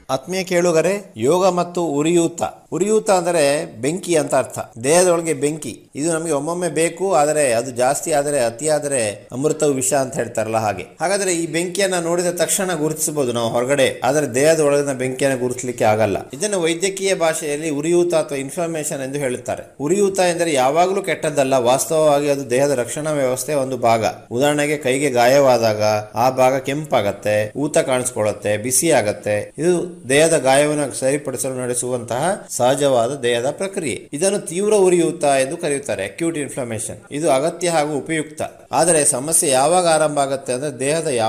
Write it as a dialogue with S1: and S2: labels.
S1: ಆತ್ಮೀಯ ಕೇಳುಗರೆ ಯೋಗ ಮತ್ತು ಉರಿಯೂತ ಉರಿಯೂತ ಅಂದರೆ ಬೆಂಕಿ ಅಂತ ಅರ್ಥ ದೇಹದೊಳಗೆ ಬೆಂಕಿ ಇದು ನಮಗೆ ಒಮ್ಮೊಮ್ಮೆ ಬೇಕು ಆದರೆ ಅದು ಜಾಸ್ತಿ ಆದರೆ ಅತಿಯಾದರೆ ಅಮೃತವು ವಿಷ ಅಂತ ಹೇಳ್ತಾರಲ್ಲ ಹಾಗೆ ಹಾಗಾದ್ರೆ ಈ ಬೆಂಕಿಯನ್ನ ನೋಡಿದ ತಕ್ಷಣ ಗುರುತಿಸಬಹುದು ನಾವು ಹೊರಗಡೆ ಆದರೆ ದೇಹದ ಒಳಗಿನ ಬೆಂಕಿಯನ್ನು ಗುರುತಿಸಲಿಕ್ಕೆ ಆಗಲ್ಲ ಇದನ್ನು ವೈದ್ಯಕೀಯ ಭಾಷೆಯಲ್ಲಿ ಉರಿಯೂತ ಅಥವಾ ಇನ್ಫ್ಲಮೇಷನ್ ಎಂದು ಹೇಳುತ್ತಾರೆ ಉರಿಯೂತ ಎಂದರೆ ಯಾವಾಗಲೂ ಕೆಟ್ಟದ್ದಲ್ಲ ವಾಸ್ತವವಾಗಿ ಅದು ದೇಹದ ರಕ್ಷಣಾ ವ್ಯವಸ್ಥೆಯ ಒಂದು ಭಾಗ ಉದಾಹರಣೆಗೆ ಕೈಗೆ ಗಾಯವಾದಾಗ ಆ ಭಾಗ ಕೆಂಪಾಗತ್ತೆ ಊತ ಕಾಣಿಸ್ಕೊಳ್ಳುತ್ತೆ ಬಿಸಿ ಆಗತ್ತೆ ಇದು ದೇಹದ ಗಾಯವನ್ನು ಸರಿಪಡಿಸಲು ನಡೆಸುವಂತಹ ಸಹಜವಾದ ದೇಹದ ಪ್ರಕ್ರಿಯೆ ಇದನ್ನು ತೀವ್ರ ಉರಿಯೂತ ಎಂದು ಕರೆಯುತ್ತಾರೆ ಅಕ್ಯೂಟ್ ಇನ್ಫ್ಲಮೇಷನ್ ಇದು ಅಗತ್ಯ ಹಾಗೂ ಉಪಯುಕ್ತ ಆದರೆ ಸಮಸ್ಯೆ ಯಾವಾಗ ಆರಂಭ ಆಗುತ್ತೆ ಅಂದ್ರೆ ದೇಹದ ಯಾವ